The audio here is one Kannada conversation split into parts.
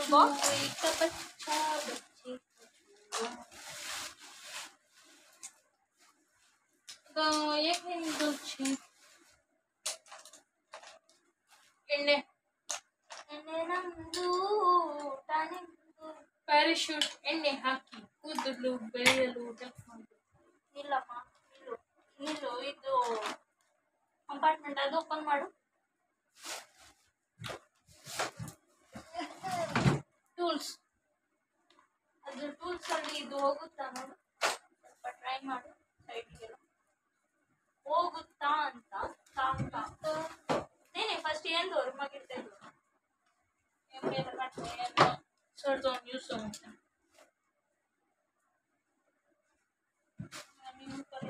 ಬಾಕ್ಸ್ एक बच्चा बच्चे को एक ನಿಮ್ದು ಛೆ. ಎಣ್ಣೆ ಎಣ್ಣೆ ನಮ್ದು ಊಟ ನಿಮ್ದು ಪ್ಯಾರಾಶೂಟ್ ಎಣ್ಣೆ ಹಾಕಿ ಕೂದಲು ಬೆಳೆಯಲು ಟೆಕ್ ಮಾಡಿ ಇಲ್ಲಮ್ಮ ನಿಲ್ಲು ನಿಲ್ಲು ಇದು ಕಂಪಾರ್ಟ್ಮೆಂಟ್ ಅದು ಓಪನ್ ಮಾಡು ಟೂಲ್ಸ್ ಅದು ಟೂಲ್ಸ್ ಅಲ್ಲಿ ಇದು ಹೋಗುತ್ತಾ ನೋಡು ಸ್ವಲ್ಪ ಟ್ರೈ ಮಾಡು ಸೈಡ್ಗೆಲ್ಲ ಹೋಗುತ್ತಾ ಅಂತ ತಾ ತಾ ನೇನೆ ಫಸ್ಟ್ ಏನ್ ತೋರು ಮಗಿಡ್ತಾ ಇದ್ರು ಎಮ್ಮೆಲ್ಲ ಕಟ್ಟೆ ಎಲ್ಲ ಸರ್ ಒಂದು ಯೂಸ್ ಆಗುತ್ತೆ ನಿಮ್ಮ ಕಡೆ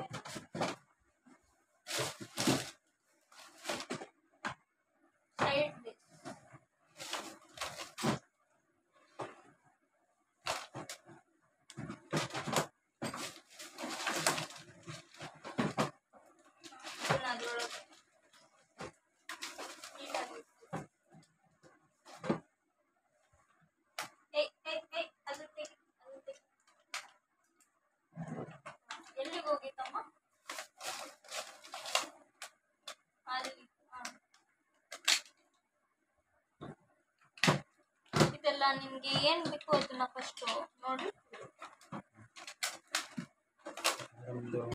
ಸೈಡ್ ಅದ್ರೊಳಗೆ ನೀಟಾಗಿ ಇಟ್ಟು. ಏಯ್ ಏಯ್ ಏಯ್ ಅದು ತೆಗಿ ಅದು ತೆಗಿ ಎಲ್ಲಿಗೆ ಹೋಗಿತ್ತಮ್ಮ ಅಲ್ಲಿ ಹಾ. ಇದೆಲ್ಲ ನಿಮ್ಗೆ ಏನ್ ಬೇಕು ಅದನ್ನ ಫಸ್ಟ್ ನೋಡಿ